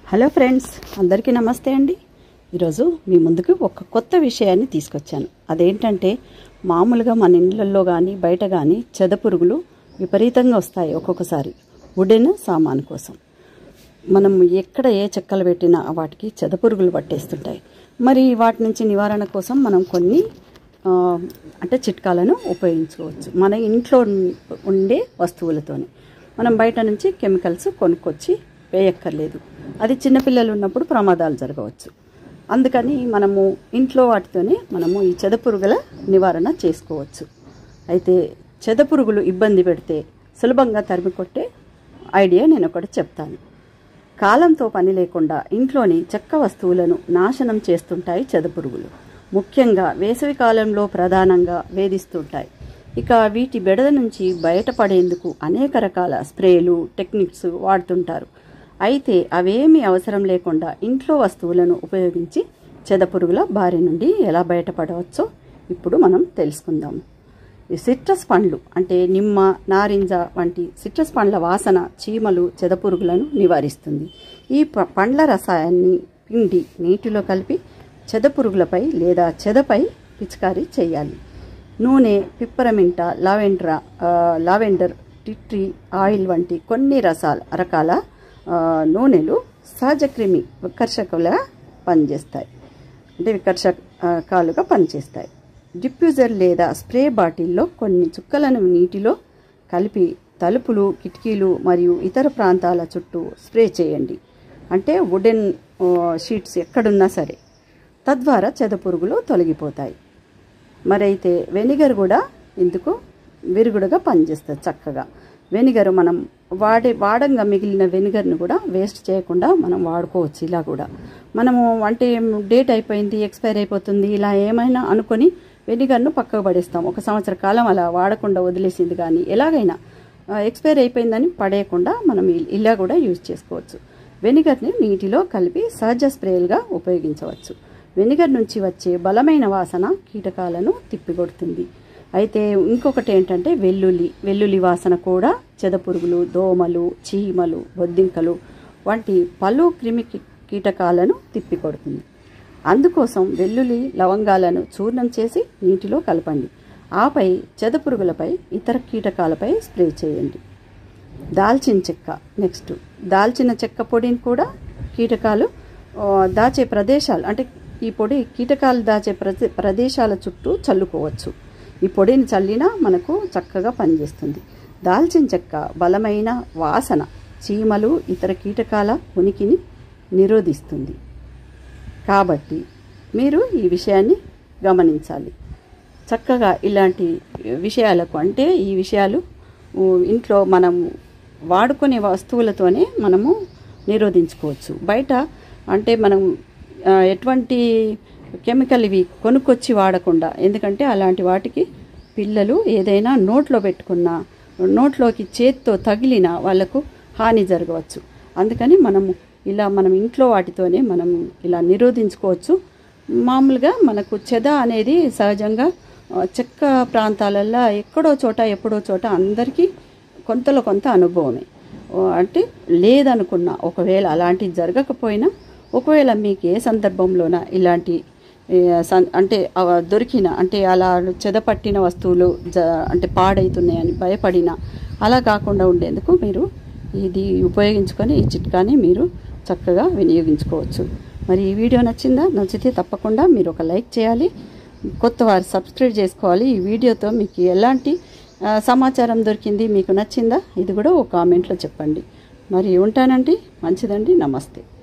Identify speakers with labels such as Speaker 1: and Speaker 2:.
Speaker 1: hello friends అందరికీ నమస్తే అండి ఈరోజు మీ ముందుకు ఒక కొత్త విషయాన్ని తీసుకొచ్చాను అదేంటంటే మామూలుగా మన ఇళ్ళల్లో కానీ బయట కానీ చెదపురుగులు విపరీతంగా వస్తాయి ఒక్కొక్కసారి వుడెన్ సామాను కోసం మనం ఎక్కడ ఏ చెక్కలు పెట్టినా వాటికి చెదపురుగులు పట్టేస్తుంటాయి మరి వాటి నుంచి నివారణ కోసం మనం కొన్ని ఆ, అంటే చిట్కాలను ఉపయోగించుకోవచ్చు మన ఇంట్లో ఉండే వస్తువులతోనే మనం బయట నుంచి కెమికల్స్ కొనుక్కొచ్చి వేయక్కర్లేదు అది చిన్నపిల్లలు ఉన్నప్పుడు ప్రమాదాలు జరగవచ్చు అందుకని మనము ఇంట్లో వాటితోనే మనము ఈ చెదపురుగుల నివారణ చేసుకోవచ్చు అయితే చెదపురుగులు ఇబ్బంది పెడితే సులభంగా తరిమి కొట్టే ఐడియా నేను ఒకటి చెప్తాను కాలంతో పని లేకుండా ఇంట్లోని చెక్క వస్తువులను నాశనం చేస్తుంటాయి చెదపురుగులు ముఖ్యంగా వేసవి కాలంలో ప్రధానంగా వేధిస్తుంటాయి ఇక వీటి బెడద నుంచి బయటపడేందుకు అనేక రకాల స్ప్రేలు టెక్నిక్స్ వాడుతుంటారు అయితే అవేమీ అవసరం లేకుండా ఇంట్లో వస్తువులను ఉపయోగించి చెదపురుగుల బారి నుండి ఎలా బయటపడవచ్చో ఇప్పుడు మనం తెలుసుకుందాం ఈ సిట్రస్ పండ్లు అంటే నిమ్మ నారింజ వంటి సిట్రస్ పండ్ల వాసన చీమలు చెదపురుగులను నివారిస్తుంది ఈ ప- పండ్ల రసాయన్ని పిండి నీటిలో కలిపి చెదపురుగులపై లేదా చెదపై పిచికారీ చేయాలి నూనె పిప్పరమింట లావెండ్రా ఆ, లావెండర్ టిట్రీ ఆయిల్ వంటి కొన్ని రసాల రకాల ఆ, నూనెలు సహజ క్రిమి వికర్షకులుగా పనిచేస్తాయి అంటే వికర్షకాలుగా పనిచేస్తాయి డిఫ్యూజర్ లేదా స్ప్రే బాటిల్లో కొన్ని చుక్కలను నీటిలో కలిపి తలుపులు కిటికీలు మరియు ఇతర ప్రాంతాల చుట్టూ స్ప్రే చేయండి అంటే వుడెన్ ఆ, షీట్స్ ఎక్కడున్నా సరే తద్వారా చెదపురుగులు తొలగిపోతాయి మరైతే వెనిగర్ కూడా ఇందుకు విరుగుడుగా పనిచేస్తుంది చక్కగా వెనిగర్ మనం వాడే వాడంగా మిగిలిన వెనిగర్ను కూడా వేస్ట్ చేయకుండా మనం వాడుకోవచ్చు ఇలా కూడా మనము అంటే డేట్ అయిపోయింది ఎక్స్పైర్ అయిపోతుంది ఇలా ఏమైనా అనుకొని వెనిగర్ను పక్కకు పడేస్తాం ఒక సంవత్సర కాలం అలా వాడకుండా వదిలేసింది కానీ ఎలాగైనా ఎక్స్పైర్ అయిపోయిందని పడేయకుండా మనం ఇ- ఇలా కూడా యూజ్ చేసుకోవచ్చు వెనిగర్ని నీటిలో కలిపి సహజ స్ప్రేలుగా ఉపయోగించవచ్చు వెనిగర్ నుంచి వచ్చే బలమైన వాసన కీటకాలను తిప్పికొడుతుంది అయితే ఇంకొకటి ఏంటంటే వెల్లుల్లి వెల్లుల్లి వాసన కూడా చెదపురుగులు దోమలు చీమలు బొద్దింకలు వంటి పలు క్రిమి కీ- కీటకాలను తిప్పికొడుతుంది అందుకోసం వెల్లుల్లి లవంగాలను చూర్ణం చేసి నీటిలో కలపండి ఆపై చెదపురుగులపై ఇతర కీటకాలపై స్ప్రే చేయండి దాల్చిన చెక్క నెక్స్ట్ దాల్చిన చెక్క పొడిని కూడా కీటకాలు ఆ, దాచే ప్రదేశాలు అంటే ఈ పొడి కీటకాలు దాచే ప్రదే ప్రదేశాల చుట్టూ చల్లుకోవచ్చు ఈ పొడిని చల్లినా మనకు చక్కగా పనిచేస్తుంది దాల్చిన చెక్క బలమైన వాసన చీమలు ఇతర కీటకాల ఉనికిని నిరోధిస్తుంది కాబట్టి మీరు ఈ విషయాన్ని గమనించాలి చక్కగా ఇలాంటి విషయాలకు అంటే ఈ విషయాలు ఊ, ఇంట్లో మనం వాడుకునే వస్తువులతోనే మనము నిరోధించుకోవచ్చు బయట అంటే మనం ఆ, ఎటువంటి కెమికల్ ఇవి కొనుక్కొచ్చి వాడకుండా ఎందుకంటే అలాంటి వాటికి పిల్లలు ఏదైనా నోట్లో పెట్టుకున్న నోట్లోకి చేత్తో తగిలిన వాళ్ళకు హాని జరగవచ్చు అందుకని మనము ఇలా మనం ఇంట్లో వాటితోనే మనం ఇలా నిరోధించుకోవచ్చు మామూలుగా మనకు చెద అనేది సహజంగా ఆ, చెక్క ప్రాంతాలల్లో ఎక్కడో చోట ఎప్పుడో చోట అందరికీ కొంతలో కొంత అనుభవమే ఓ, అంటే లేదనుకున్నా ఒకవేళ అలాంటివి జరగకపోయినా ఒకవేళ మీకు ఏ సందర్భంలోన ఇలాంటి ఏ, సన్- అంటే ఆ దొరికిన అంటే అలా చెదపట్టిన వస్తువులు జ అంటే పాడైతున్నాయని భయపడిన అలా కాకుండా ఉండేందుకు మీరు ఇది ఉపయోగించుకొని ఈ చిట్కాని మీరు చక్కగా వినియోగించుకోవచ్చు మరి ఈ వీడియో నచ్చిందా నచ్చితే తప్పకుండా మీరు ఒక లైక్ చేయాలి కొత్త వారు సబ్స్క్రైబ్ చేసుకోవాలి ఈ వీడియోతో మీకు ఎలాంటి ఆ, సమాచారం దొరికింది మీకు నచ్చిందా ఇది కూడా ఒక కామెంట్లో చెప్పండి మరి ఉంటానండి మంచిదండి నమస్తే